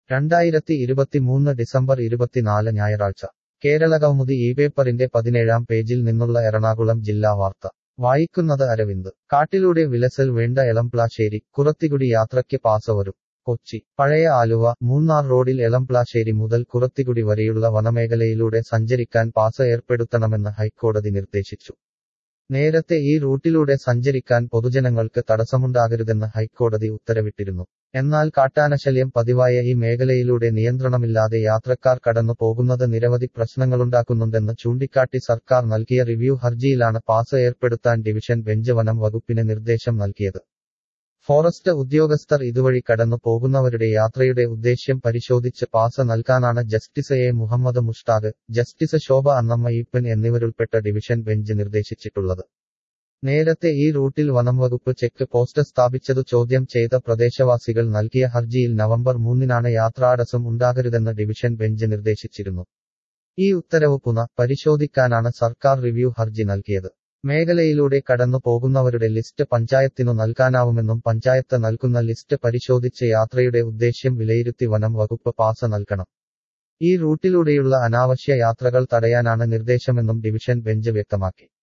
രണ്ടായിരത്തി ഇരുപത്തിമൂന്ന് ഡിസംബർ ഇരുപത്തിനാല് ഞായറാഴ്ച കേരള കൗമുദി ഈ പേപ്പറിന്റെ പതിനേഴാം പേജിൽ നിന്നുള്ള എറണാകുളം ജില്ലാ വാർത്ത വായിക്കുന്നത് അരവിന്ദ് കാട്ടിലൂടെ വിലസൽ വേണ്ട എളംപ്ലാശ്ശേരി കുറത്തികുടി യാത്രയ്ക്ക് പാസ വരും കൊച്ചി പഴയ ആലുവ മൂന്നാർ റോഡിൽ എളംപ്ലാശ്ശേരി മുതൽ കുറത്തികുടി വരെയുള്ള വനമേഖലയിലൂടെ സഞ്ചരിക്കാൻ പാസ ഏർപ്പെടുത്തണമെന്ന് ഹൈക്കോടതി നിർദ്ദേശിച്ചു നേരത്തെ ഈ റൂട്ടിലൂടെ സഞ്ചരിക്കാൻ പൊതുജനങ്ങൾക്ക് തടസ്സമുണ്ടാകരുതെന്ന് ഹൈക്കോടതി ഉത്തരവിട്ടിരുന്നു എന്നാൽ കാട്ടാനശല്യം പതിവായ ഈ മേഖലയിലൂടെ നിയന്ത്രണമില്ലാതെ യാത്രക്കാർ കടന്നു പോകുന്നത് നിരവധി പ്രശ്നങ്ങളുണ്ടാക്കുന്നുണ്ടെന്ന് ചൂണ്ടിക്കാട്ടി സർക്കാർ നൽകിയ റിവ്യൂ ഹർജിയിലാണ് പാസ് ഏർപ്പെടുത്താൻ ഡിവിഷൻ ബെഞ്ച് വനം വകുപ്പിന് നിർദ്ദേശം നൽകിയത് ഫോറസ്റ്റ് ഉദ്യോഗസ്ഥർ ഇതുവഴി കടന്നു പോകുന്നവരുടെ യാത്രയുടെ ഉദ്ദേശ്യം പരിശോധിച്ച് പാസ് നൽകാനാണ് justice A Muhammad Mushtaq justice Shobha Annamma Eapen എന്നിവരുൾപ്പെട്ട ഡിവിഷൻ ബെഞ്ച് നിർദ്ദേശിച്ചിട്ടുള്ളത് നേരത്തെ ഈ റൂട്ടിൽ വനംവകുപ്പ് ചെക്ക് പോസ്റ്റ് സ്ഥാപിച്ചതു ചോദ്യം ചെയ്ത പ്രദേശവാസികൾ നൽകിയ ഹർജിയിൽ നവംബർ മൂന്നിനാണ് യാത്രാടസം ഉണ്ടാകരുതെന്ന് ഡിവിഷൻ ബെഞ്ച് നിർദ്ദേശിച്ചിരുന്നു ഈ ഉത്തരവ് പുന പരിശോധിക്കാനാണ് സർക്കാർ റിവ്യൂ ഹർജി നൽകിയത് മേഖലയിലൂടെ കടന്നു പോകുന്നവരുടെ ലിസ്റ്റ് പഞ്ചായത്തിനു നൽകാനാവുമെന്നും പഞ്ചായത്ത് നൽകുന്ന ലിസ്റ്റ് പരിശോധിച്ച് യാത്രയുടെ ഉദ്ദേശ്യം വിലയിരുത്തി വനം വകുപ്പ് പാസ നൽകണം ഈ റൂട്ടിലൂടെയുള്ള അനാവശ്യ യാത്രകൾ തടയാനാണ് നിർദ്ദേശമെന്നും ഡിവിഷൻ ബെഞ്ച് വ്യക്തമാക്കി